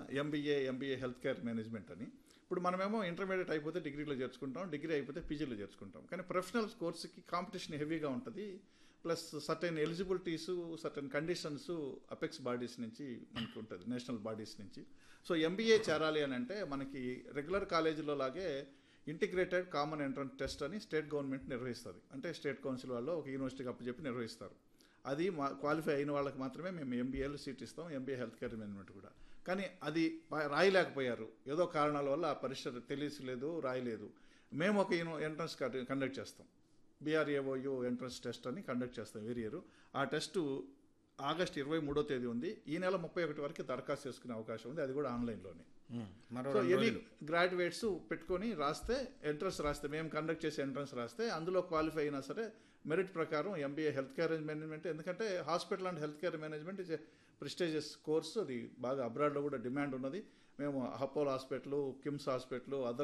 MBA MBA health care management అని ఇప్పుడు మనమేమో ఇంటర్మీడియట్ అయిపోతే డిగ్రీలో చేర్చుకుంటాం డిగ్రీ అయిపోతే పీజీలో చేర్చుకుంటాం కానీ ప్రొఫెషనల్ కోర్సుకి కాంపిటీషన్ హెవీగా ఉంటుంది plus certain eligibilities certain conditions apex bodies నుంచి మనకి ఉంటుంది నేషనల్ బాడీస్ నుంచి సో ఎంబీఏ చేరాలి అని అంటే మనకి రెగ్యులర్ కాలేజీలో లాగే ఇంటిగ్రేటెడ్ కామన్ ఎంట్రన్స్ టెస్ట్ అని స్టేట్ గవర్నమెంట్ నిర్వహిస్తుంది అంటే స్టేట్ కౌన్సిల్ వాళ్ళు ఒక యూనివర్సిటీకి అప్పచెప్పి నిర్వహిస్తారు అది మా క్వాలిఫై అయిన వాళ్ళకి మాత్రమే మేము ఎంబీఏలో సీట్ ఇస్తాం ఎంబీఏ హెల్త్ కేర్ మేనేజ్మెంట్ కూడా కానీ అది పా- రాయలేకపోయారు ఏదో కారణాల వల్ల ఆ పరీక్ష తెలియలేదు రాయలేదు మేము ఒక ఎంట్రన్స్ కండక్ట్ చేస్తాం బీఆర్ఏఓయు ఎంట్రన్స్ టెస్ట్ అని కండక్ట్ చేస్తాం వేరే ఇయర్ ఆ టెస్ట్ ఆగస్ట్ ఇరవై మూడో తేదీ ఉంది ఈ నెల ముప్పై ఒకటి వరకు దరఖాస్తు చేసుకునే అవకాశం ఉంది అది కూడా ఆన్లైన్లోనే మరో సో రెండు ఎనీ రోజులు. గ్రాడ్యుయేట్స్ పెట్టుకొని రాస్తే ఎంట్రన్స్ రాస్తే మేము కండక్ట్ చేసే ఎంట్రన్స్ రాస్తే అందులో క్వాలిఫై అయినా సరే మెరిట్ ప్రకారం ఎంబీఏ హెల్త్ కేర్ మేనేజ్మెంట్ ఎందుకంటే hospital and health care management is prestigious course అది బాగా అబ్రాడ్లో కూడా డిమాండ్ ఉన్నది మేము Apollo hospital KIMS hospital other